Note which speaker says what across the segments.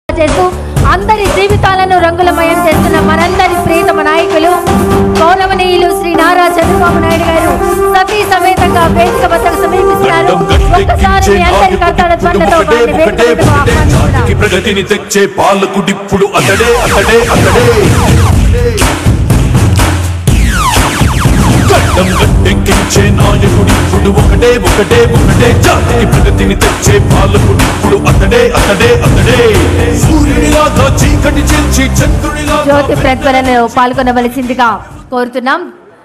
Speaker 1: చేస్తూ అందరి జీవితాలను రంగులమయం చేస్తున్న మనందరి ప్రియతమ నాయకులు గౌరవనీయులు శ్రీ నారా చంద్రబాబు నాయుడు గారు సతీ సమేతంగా వేదిక వద్దకు సమీపిస్తున్నారు ఒక్కసారి మీ అందరి కర్తాల ధ్వనులతో వారిని వేదిక వద్దకు ఆహ్వానిస్తున్నాం
Speaker 2: జాతికి ప్రగతిని తెచ్చే పాలకుడిప్పుడు అతడే అతడే అతడే గడ్డం గట్టెక్కించే నాయకుడిప్పుడు ఒకటే ఒకటే ఒకటే జాతికి ప్రగతిని తెచ్చే పాలకుడిప్పుడు అతడే అతడే అతడే సూర్యునిలాగా చీకటి చేర్చి చంద్రునిలాగా
Speaker 1: జ్యోతి ప్రజ్వలనలో పాల్గొనవలసిందిగా కోరుతున్నాం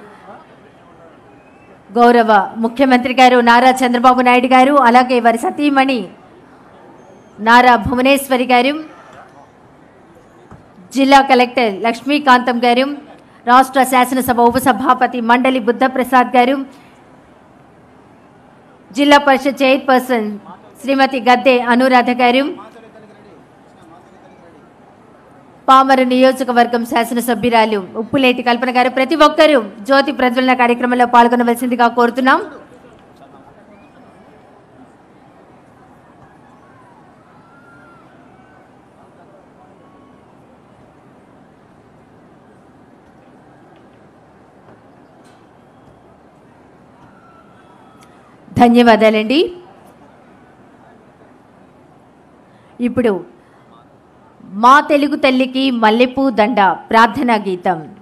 Speaker 1: గౌరవ ముఖ్యమంత్రి గారు నారా చంద్రబాబు నాయుడు గారు అలాగే వారి సతీమణి నారా భువనేశ్వరి గారు జిల్లా కలెక్టర్ లక్ష్మీకాంతం గారు రాష్ట్ర శాసనసభ ఉపసభాపతి మండలి బుద్ధప్రసాద్ గారు జిల్లా పరిషత్ చైర్పర్సన్ శ్రీమతి గద్దె అనురాధ గారు పామరు నియోజకవర్గం శాసనసభ్యురాలు ఉప్పులేటి కల్పన గారు ప్రతి ఒక్కరూ జ్యోతి ప్రజ్వలన కార్యక్రమంలో పాల్గొనవలసిందిగా కోరుతున్నాం ధన్యవాదాలండి ఇప్పుడు మా తెలుగు తల్లికి మల్లెపూ దండ ప్రార్థనా గీతం